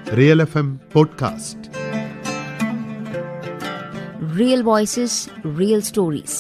Real F M podcast Real voices, real stories.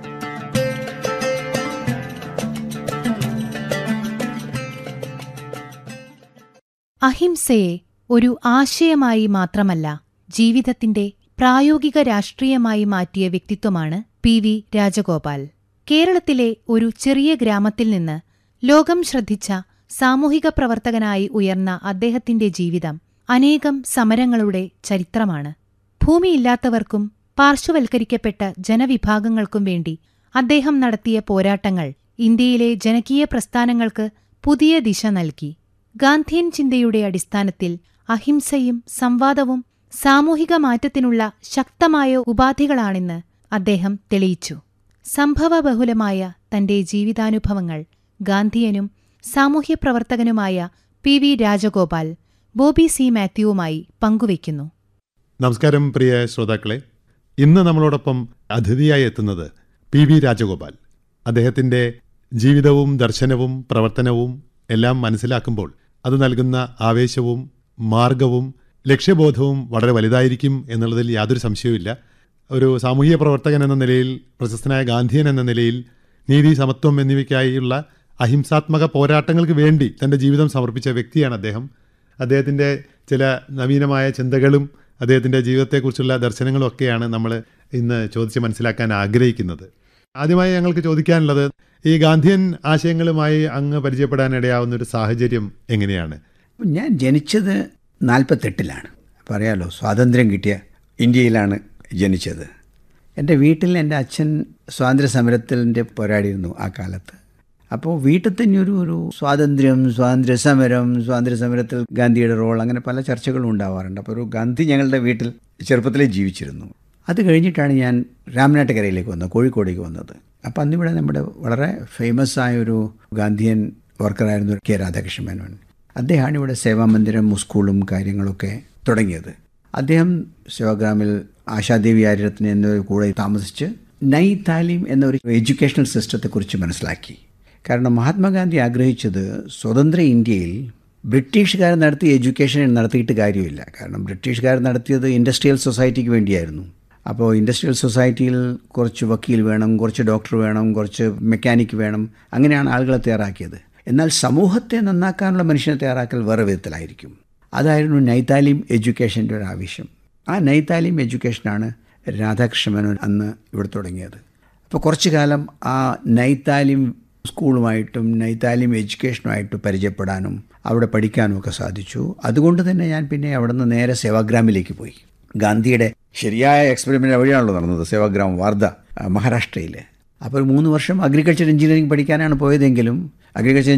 അഹിംസയെ ഒരു ആശയമായി മാത്രമല്ല ജീവിതത്തിന്റെ പ്രായോഗിക രാഷ്ട്രീയമായി മാറ്റിയ വ്യക്തിത്വമാണ് പി വി രാജഗോപാൽ കേരളത്തിലെ ഒരു ചെറിയ ഗ്രാമത്തിൽ നിന്ന് ലോകം ശ്രദ്ധിച്ച സാമൂഹിക പ്രവർത്തകനായി ഉയർന്ന അദ്ദേഹത്തിന്റെ ജീവിതം അനേകം സമരങ്ങളുടെ ചരിത്രമാണ് ഭൂമിയില്ലാത്തവർക്കും പാർശ്വവൽക്കരിക്കപ്പെട്ട ജനവിഭാഗങ്ങൾക്കും വേണ്ടി അദ്ദേഹം നടത്തിയ പോരാട്ടങ്ങൾ ഇന്ത്യയിലെ ജനകീയ പ്രസ്ഥാനങ്ങൾക്ക് പുതിയ ദിശ നൽകി ഗാന്ധിയൻ ചിന്തയുടെ അടിസ്ഥാനത്തിൽ അഹിംസയും സംവാദവും സാമൂഹിക മാറ്റത്തിനുള്ള ശക്തമായ ഉപാധികളാണെന്ന് അദ്ദേഹം തെളിയിച്ചു സംഭവബഹുലമായ തന്റെ ജീവിതാനുഭവങ്ങൾ ഗാന്ധിയനും സാമൂഹ്യപ്രവർത്തകനുമായ P V Rajagopal Bobby C മാത്യുവുമായി പങ്കുവയ്ക്കുന്നു നമസ്കാരം പ്രിയ ശ്രോതാക്കളെ ഇന്ന് നമ്മളോടൊപ്പം അതിഥിയായി എത്തുന്നത് പി വി രാജഗോപാൽ അദ്ദേഹത്തിൻ്റെ ജീവിതവും ദർശനവും പ്രവർത്തനവും എല്ലാം മനസ്സിലാക്കുമ്പോൾ അത് നൽകുന്ന ആവേശവും മാർഗവും ലക്ഷ്യബോധവും വളരെ വലുതായിരിക്കും എന്നുള്ളതിൽ യാതൊരു സംശയവുമില്ല ഒരു സാമൂഹിക പ്രവർത്തകൻ എന്ന നിലയിൽ പ്രശസ്തനായ ഗാന്ധിയൻ എന്ന നിലയിൽ നീതി സമത്വം എന്നിവയ്ക്കായുള്ള അഹിംസാത്മക പോരാട്ടങ്ങൾക്ക് വേണ്ടി തൻ്റെ ജീവിതം സമർപ്പിച്ച വ്യക്തിയാണ് അദ്ദേഹം അദ്ദേഹത്തിൻ്റെ ചില നവീനമായ ചിന്തകളും അദ്ദേഹത്തിൻ്റെ ജീവിതത്തെക്കുറിച്ചുള്ള ദർശനങ്ങളും ഒക്കെയാണ് നമ്മൾ ഇന്ന് ചോദിച്ച് മനസ്സിലാക്കാൻ ആഗ്രഹിക്കുന്നത് ആദ്യമായി ഞങ്ങൾക്ക് ചോദിക്കാനുള്ളത് ഈ ഗാന്ധിയൻ ആശയങ്ങളുമായി അങ്ങ് പരിചയപ്പെടാനിടയാവുന്ന ഒരു സാഹചര്യം എങ്ങനെയാണ് ഞാൻ ജനിച്ചത് നാൽപ്പത്തെട്ടിലാണ് പറയാലോ സ്വാതന്ത്ര്യം കിട്ടിയ ഇന്ത്യയിലാണ് ജനിച്ചത് എൻ്റെ വീട്ടിൽ എൻ്റെ അച്ഛൻ സ്വാതന്ത്ര്യ സമരത്തിൻ്റെ പോരാടിയിരുന്നു ആ കാലത്ത് അപ്പോൾ വീട്ടിൽ തന്നെ ഒരു ഒരു സ്വാതന്ത്ര്യം സ്വാതന്ത്ര്യ സമരം സ്വാതന്ത്ര്യ സമരത്തിൽ ഗാന്ധിയുടെ റോൾ അങ്ങനെ പല ചർച്ചകളും ഉണ്ടാവാറുണ്ട് അപ്പോൾ ഒരു ഗാന്ധി ഞങ്ങളുടെ വീട്ടിൽ ചെറുപ്പത്തിലേ ജീവിച്ചിരുന്നു അത് കഴിഞ്ഞിട്ടാണ് ഞാൻ രാമനാട്ടുകരയിലേക്ക് വന്നത് കോഴിക്കോടേക്ക് വന്നത് അപ്പോൾ അന്നിവിടെ നമ്മുടെ വളരെ ഫേമസ് ആയ ഒരു ഗാന്ധിയൻ വർക്കറായിരുന്നു കെ രാധാകൃഷ്ണ മേനോൻ അദ്ദേഹമാണ് ഇവിടെ സേവാമന്ദിരം സ്കൂളും കാര്യങ്ങളൊക്കെ തുടങ്ങിയത് അദ്ദേഹം സേവാഗ്രാമിൽ ആശാദേവി ആര്യത്തിന് എന്നിവർ കൂടെ താമസിച്ച് നൈ താലീം എന്ന ഒരു എഡ്യൂക്കേഷണൽ സിസ്റ്റത്തെക്കുറിച്ച് മനസ്സിലാക്കി കാരണം മഹാത്മാഗാന്ധി ആഗ്രഹിച്ചത് സ്വതന്ത്ര ഇന്ത്യയിൽ ബ്രിട്ടീഷുകാർ നടത്തിയ എഡ്യൂക്കേഷൻ നടത്തിയിട്ട് കാര്യമില്ല കാരണം ബ്രിട്ടീഷുകാർ നടത്തിയത് ഇൻഡസ്ട്രിയൽ സൊസൈറ്റിക്ക് വേണ്ടിയായിരുന്നു അപ്പോൾ ഇൻഡസ്ട്രിയൽ സൊസൈറ്റിയിൽ കുറച്ച് വക്കീൽ വേണം കുറച്ച് ഡോക്ടർ വേണം കുറച്ച് മെക്കാനിക് വേണം അങ്ങനെയാണ് ആളുകളെ തയ്യാറാക്കിയത് എന്നാൽ സമൂഹത്തെ നന്നാക്കാനുള്ള മനുഷ്യനെ തയ്യാറാക്കൽ വേറെ വിധത്തിലായിരിക്കും അതായിരുന്നു നൈതാലിം എഡ്യൂക്കേഷൻ്റെ ഒരു ആവശ്യം ആ നൈതാലിം എഡ്യൂക്കേഷനാണ് രാധാകൃഷ്ണമേനോൻ അന്ന് ഇവിടെ തുടങ്ങിയത് അപ്പോൾ കുറച്ചു കാലം ആ നൈതാലിം സ്കൂളുമായിട്ടും നൈതാലിം എഡ്യൂക്കേഷനുമായിട്ട് പരിചയപ്പെടാനും അവിടെ പഠിക്കാനും ഒക്കെ സാധിച്ചു അതുകൊണ്ട് തന്നെ ഞാൻ പിന്നെ അവിടെ നിന്ന് നേരെ സേവാഗ്രാമിലേക്ക് പോയി ഗാന്ധിയുടെ ശരിയായ എക്സ്പെരിമെൻ്റ് വഴിയാണല്ലോ നടന്നത് സേവാഗ്രാം വാർധ മഹാരാഷ്ട്രയിൽ അപ്പോൾ ഒരു മൂന്ന് വർഷം അഗ്രികൾച്ചർ എഞ്ചിനീയറിംഗ് പഠിക്കാനാണ് പോയതെങ്കിലും അഗ്രികൾച്ചർ